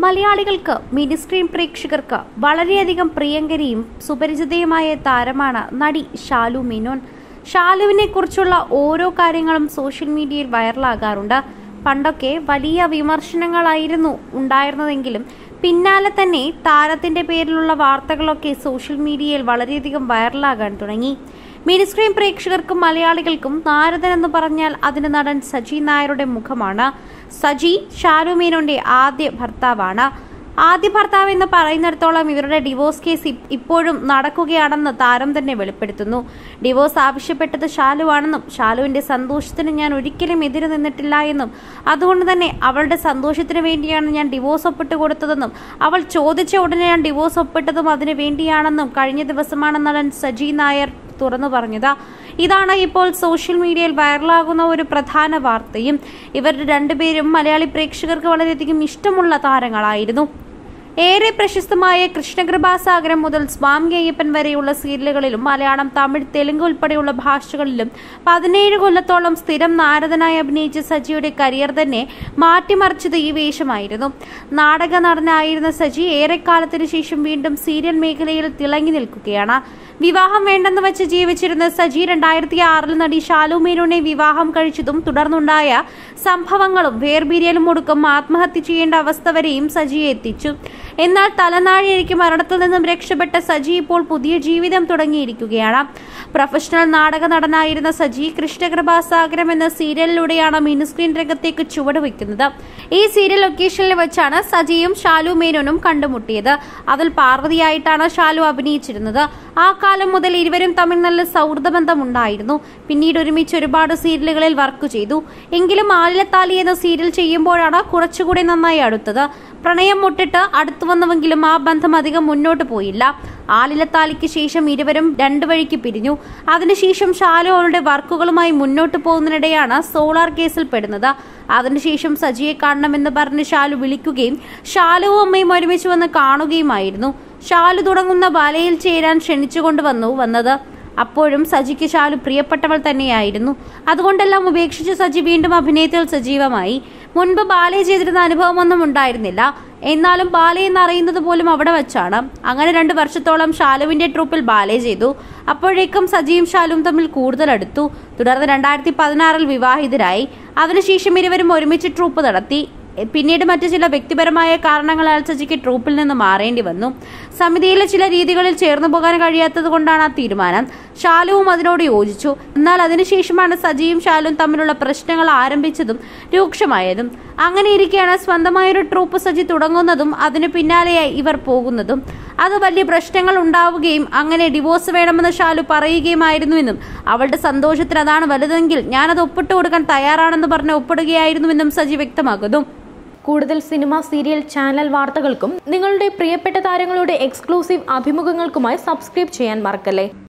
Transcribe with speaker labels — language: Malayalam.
Speaker 1: മലയാളികൾക്ക് മിനി സ്ക്രീൻ പ്രേക്ഷകർക്ക് വളരെയധികം പ്രിയങ്കരിയും സുപരിചിതയുമായ താരമാണ് നടി ഷാലു മേനോൻ ഷാലുവിനെ കുറിച്ചുള്ള ഓരോ കാര്യങ്ങളും സോഷ്യൽ മീഡിയയിൽ വൈറലാകാറുണ്ട് പണ്ടൊക്കെ വലിയ വിമർശനങ്ങളായിരുന്നു ഉണ്ടായിരുന്നതെങ്കിലും പിന്നാലെ തന്നെ താരത്തിന്റെ പേരിലുള്ള വാർത്തകളൊക്കെ സോഷ്യൽ മീഡിയയിൽ വളരെയധികം വൈറലാകാൻ തുടങ്ങി മിനി സ്ക്രീൻ പ്രേക്ഷകർക്കും മലയാളികൾക്കും നാരദൻ എന്ന് പറഞ്ഞാൽ അതിന് നടൻ സജി നായരുടെ മുഖമാണ് സജി ഷാരു മേനോന്റെ ആദ്യ ഭർത്താവാണ് ആദ്യ ഭർത്താവ് എന്ന് പറയുന്നിടത്തോളം ഇവരുടെ ഡിവോഴ്സ് കേസ് ഇപ്- ഇപ്പോഴും നടക്കുകയാണെന്ന് താരം തന്നെ വെളിപ്പെടുത്തുന്നു ഡിവോഴ്സ് ആവശ്യപ്പെട്ടത് ഷാലുവാണെന്നും ഷാലുവിന്റെ സന്തോഷത്തിന് ഞാൻ ഒരിക്കലും എതിര് നിന്നിട്ടില്ല എന്നും അതുകൊണ്ട് തന്നെ അവളുടെ സന്തോഷത്തിന് വേണ്ടിയാണ് ഞാൻ ഡിവോഴ്സ് ഒപ്പിട്ട് കൊടുത്തതെന്നും അവൾ ചോദിച്ച ഉടനെ ഞാൻ ഡിവോഴ്സ് ഒപ്പിട്ടതും അതിനു വേണ്ടിയാണെന്നും കഴിഞ്ഞ ദിവസമാണ് നടൻ സജി നായർ തുറന്നു പറഞ്ഞത് ഇതാണ് ഇപ്പോൾ സോഷ്യൽ മീഡിയയിൽ വൈറലാകുന്ന ഒരു പ്രധാന വാർത്തയും ഇവരുടെ രണ്ടുപേരും മലയാളി പ്രേക്ഷകർക്ക് വളരെയധികം ഇഷ്ടമുള്ള താരങ്ങളായിരുന്നു ഏറെ പ്രശസ്തമായ കൃഷ്ണകൃപാസാഗരം മുതൽ സ്വാമി അയ്യപ്പൻ വരെയുള്ള സീരിയലുകളിലും മലയാളം തമിഴ് തെലുങ്ക് ഉൾപ്പെടെയുള്ള ഭാഷകളിലും പതിനേഴ് കൊല്ലത്തോളം സ്ഥിരം നാരദനായി അഭിനയിച്ച സജിയുടെ കരിയർ തന്നെ മാറ്റിമറിച്ചത് ഈ വേഷമായിരുന്നു നാടക നടനായിരുന്ന സജി ഏറെക്കാലത്തിന് ശേഷം വീണ്ടും സീരിയൽ മേഖലയിൽ തിളങ്ങി നിൽക്കുകയാണ് വിവാഹം വേണ്ടെന്ന് വെച്ച് ജീവിച്ചിരുന്ന സജി രണ്ടായിരത്തി ആറിൽ നടി ഷാലു മേനോനെ വിവാഹം കഴിച്ചതും തുടർന്നുണ്ടായ സംഭവങ്ങളും വേർപിരിയലും ഒടുക്കം ആത്മഹത്യ ചെയ്യേണ്ട അവസ്ഥ വരെയും സജിയെ എത്തിച്ചു എന്നാൽ തലനാഴിയേക്ക് മരണത്തിൽ നിന്നും രക്ഷപ്പെട്ട സജി ഇപ്പോൾ പുതിയ ജീവിതം തുടങ്ങിയിരിക്കുകയാണ് പ്രൊഫഷണൽ നാടക നടനായിരുന്ന സജി കൃഷ്ണകൃപാസാഗരം എന്ന സീരിയലിലൂടെയാണ് മിനിസ്ക്രീൻ രംഗത്തേക്ക് ചുവടുവെക്കുന്നത് ഈ സീരിയൽ ലൊക്കേഷനിൽ വെച്ചാണ് സജിയും ഷാലു മേനോനും കണ്ടുമുട്ടിയത് അതിൽ പാർവതിയായിട്ടാണ് ഷാലു അഭിനയിച്ചിരുന്നത് ആ കാലം മുതൽ ഇരുവരും തമ്മിൽ നല്ല സൗഹൃദ ബന്ധമുണ്ടായിരുന്നു പിന്നീട് ഒരുമിച്ച് ഒരുപാട് സീരിയലുകളിൽ വർക്ക് ചെയ്തു എങ്കിലും ആലിലത്താലി എന്ന സീരിയൽ ചെയ്യുമ്പോഴാണ് കുറച്ചുകൂടി നന്നായി അടുത്തത് പ്രണയം മുട്ടിട്ട് അടുത്തു വന്നുവെങ്കിലും ആ ബന്ധം അധികം മുന്നോട്ട് പോയില്ല ആലിലത്താലിക്ക് ശേഷം ഇരുവരും രണ്ടു വഴിക്ക് പിരിഞ്ഞു അതിനുശേഷം ഷാലു അവളുടെ വർക്കുകളുമായി മുന്നോട്ട് പോകുന്നതിനിടെയാണ് സോളാർ കേസിൽ പെടുന്നത് അതിനുശേഷം സജിയെ കാണണമെന്ന് പറഞ്ഞ് ഷാലു വിളിക്കുകയും ഷാലുവും അമ്മയും ഒരുമിച്ച് വന്ന് കാണുകയുമായിരുന്നു ഷാലു തുടങ്ങുന്ന ബാലയിൽ ചേരാൻ ക്ഷണിച്ചുകൊണ്ട് വന്നു വന്നത് അപ്പോഴും സജിക്ക് ഷാലു പ്രിയപ്പെട്ടവൾ തന്നെയായിരുന്നു അതുകൊണ്ടെല്ലാം ഉപേക്ഷിച്ച് സജി വീണ്ടും അഭിനയത്തിൽ സജീവമായി മുൻപ് ബാലെ ചെയ്തിരുന്ന അനുഭവമൊന്നും ഉണ്ടായിരുന്നില്ല എന്നാലും ബാലെ എന്നറിയുന്നത് പോലും അവിടെ വച്ചാണ് അങ്ങനെ രണ്ട് വർഷത്തോളം ഷാലുവിന്റെ ട്രൂപ്പിൽ ബാലെ ചെയ്തു അപ്പോഴേക്കും സജിയും ഷാലുവും തമ്മിൽ കൂടുതൽ അടുത്തു തുടർന്ന് രണ്ടായിരത്തി പതിനാറിൽ വിവാഹിതരായി അതിനുശേഷം ഇരുവരും ഒരുമിച്ച് ട്രൂപ്പ് നടത്തി പിന്നീട് മറ്റു ചില വ്യക്തിപരമായ കാരണങ്ങളാൽ സജിക്ക് ട്രൂപ്പിൽ നിന്ന് മാറേണ്ടി വന്നു സമിതിയിലെ ചില രീതികളിൽ ചേർന്നു പോകാൻ കഴിയാത്തത് കൊണ്ടാണ് ആ തീരുമാനം ഷാലുവും അതിനോട് യോജിച്ചു എന്നാൽ അതിനുശേഷമാണ് സജിയും ഷാലുവും തമ്മിലുള്ള പ്രശ്നങ്ങൾ ആരംഭിച്ചതും രൂക്ഷമായതും അങ്ങനെ ഇരിക്കെയാണ് സ്വന്തമായൊരു ട്രൂപ്പ് സജി തുടങ്ങുന്നതും അതിനു പിന്നാലെയായി ഇവർ പോകുന്നതും അത് വലിയ പ്രശ്നങ്ങൾ ഉണ്ടാവുകയും അങ്ങനെ ഡിവോഴ്സ് വേണമെന്ന് ഷാലു പറയുകയുമായിരുന്നുവെന്നും അവളുടെ സന്തോഷത്തിന് അതാണ് വലുതെങ്കിൽ ഞാനത് ഒപ്പിട്ട് കൊടുക്കാൻ തയ്യാറാണെന്ന് പറഞ്ഞ് ഒപ്പിടുകയായിരുന്നുവെന്നും സജി വ്യക്തമാക്കുന്നു
Speaker 2: കൂടുതൽ സിനിമ സീരിയൽ ചാനൽ വാർത്തകൾക്കും നിങ്ങളുടെ പ്രിയപ്പെട്ട താരങ്ങളുടെ എക്സ്ക്ലൂസീവ് അഭിമുഖങ്ങൾക്കുമായി സബ്സ്ക്രൈബ് ചെയ്യാൻ മറക്കല്ലേ